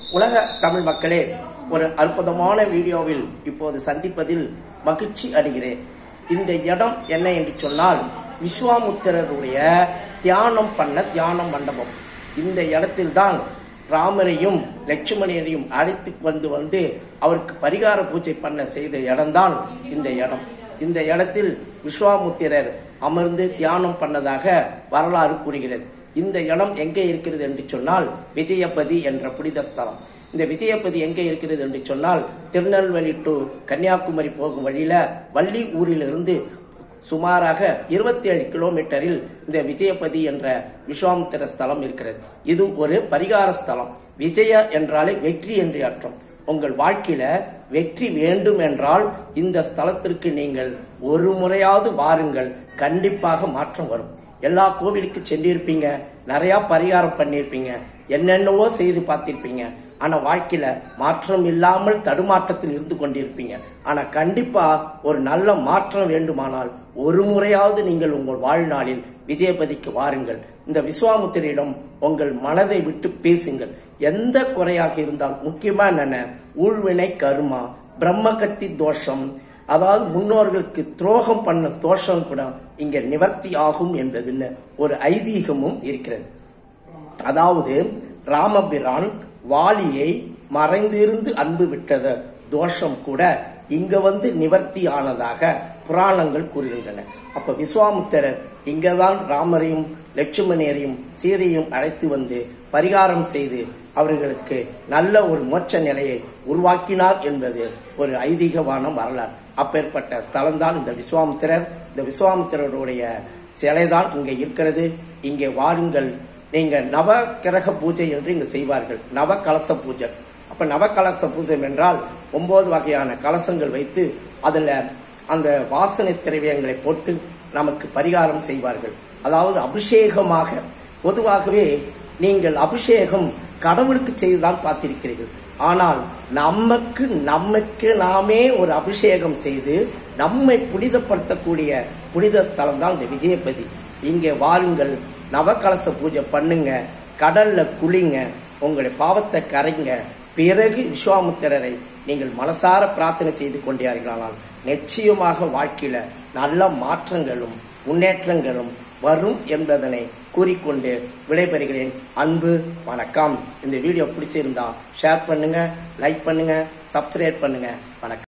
உலக தமிழ் மக்களே ஒரு அற்புதமான வீடியோவில் இப்போது சந்திப்பதில் மகிழ்ச்சி அடைகிறேன் இந்த இடம் என்ன என்று சொன்னால் விஸ்வாமுத்திரருடைய தியானம் பண்ண தியான மண்டபம் இந்த இடத்தில்தான் ராமரையும் லட்சுமணரையும் அழைத்து வந்து வந்து அவருக்கு பரிகார பூஜை பண்ண செய்த இடம்தான் இந்த இடம் இந்த இடத்தில் விஸ்வாமுத்திரர் அமர்ந்து தியானம் பண்ணதாக வரலாறு கூறுகிறது இந்த இடம் எங்கே இருக்கிறது என்று சொன்னால் விஜயபதி என்ற புனித ஸ்தலம் இந்த விஜயபதி எங்கே இருக்கிறது என்று சொன்னால் திருநெல்வேலி டு கன்னியாகுமரி போகும் வழியில வள்ளி ஊரிலிருந்து சுமாராக இருபத்தி ஏழு கிலோமீட்டரில் இந்த விஜயபதி என்ற விஸ்வாமுத்திர ஸ்தலம் இருக்கிறது இது ஒரு பரிகார ஸ்தலம் விஜய என்றாலே வெற்றி என்று அர்த்தம் உங்கள் வாழ்க்கையில வெற்றி வேண்டும் என்றால் இந்த ஸ்தலத்திற்கு நீங்கள் ஒரு முறையாவது வாருங்கள் கண்டிப்பாக மாற்றம் வரும் எல்லா கோவிலுக்கு சென்றிருப்பீங்க நிறைய பரிகாரம் பண்ணியிருப்பீங்க என்னென்னவோ செய்து பார்த்திருப்பீங்க ஆனா வாழ்க்கையில மாற்றம் இல்லாமல் தடுமாற்றத்தில் இருந்து கொண்டிருப்பீங்க ஆனா கண்டிப்பா ஒரு நல்ல மாற்றம் வேண்டுமானால் ஒரு முறையாவது நீங்கள் உங்கள் வாழ்நாளில் விஜயபதிக்கு வாருங்கள் இந்த விஸ்வாமுத்திரியிடம் உங்கள் மனதை விட்டு பேசுங்கள் எந்த குறையாக இருந்தால் முக்கியமா என்னென்ன ஊழ்வினை கருமா பிரம்மகத்தி தோஷம் அதாவது முன்னோர்களுக்கு துரோகம் பண்ண தோஷம் கூட இங்க நிவர்த்தி ஆகும் என்பதில் ஒரு ஐதீகமும் இருக்கிறது அதாவது ராமபிரான் வாலியை மறைந்திருந்து அன்பு விட்டத தோஷம் கூட இங்க வந்து நிவர்த்தி ஆனதாக புராணங்கள் கூறுகின்றன அப்ப விஸ்வாமுத்திரர் இங்கதான் ராமரையும் லட்சுமணரையும் சீதையும் அழைத்து வந்து பரிகாரம் செய்து அவர்களுக்கு நல்ல ஒரு மோட்ச நிலையை உருவாக்கினார் என்பது ஒரு ஐதீகமான வரலாறு அப்பேற்பட்ட ஸ்தலம்தான் இந்த விஸ்வாமுத்திரர் இந்த விஸ்வாமுத்திரருடைய சிலைதான் இங்க இருக்கிறது இங்கே வாருங்கள் நீங்க நவ கிரக பூஜை என்று இங்கு செய்வார்கள் நவ கலச பூஜை அப்ப நவ கலச பூஜை என்றால் ஒன்பது வகையான கலசங்கள் வைத்து அதுல அந்த வாசனை திரவியங்களை போட்டு நமக்கு பரிகாரம் செய்வார்கள் அதாவது அபிஷேகமாக பொதுவாகவே நீங்கள் அபிஷேகம் கடவுளுக்கு செய்துதான் பார்த்திருக்கிறீர்கள் ஆனால் நமக்கு நமக்கு நாமே ஒரு அபிஷேகம் செய்து நம்மை புனிதப்படுத்தக்கூடிய புனித ஸ்தலம் தான் இந்த விஜயபதி இங்கே வாருங்கள் நவகலச பூஜை பண்ணுங்க கடல்ல குளிங்க உங்களுடைய பாவத்தை கரைங்க பிறகு விஸ்வாமுத்திரரை நீங்கள் மனசார பிரார்த்தனை செய்து கொண்டீர்களானால் நிச்சயமாக வாழ்க்கையில நல்ல மாற்றங்களும் முன்னேற்றங்களும் வரும் என்பதனை கூறிக்கொண்டு விடைபெறுகிறேன் அன்பு வணக்கம் இந்த வீடியோ பிடிச்சிருந்தா ஷேர் பண்ணுங்க லைக் பண்ணுங்க சப்ஸ்கிரைப் பண்ணுங்க வணக்கம்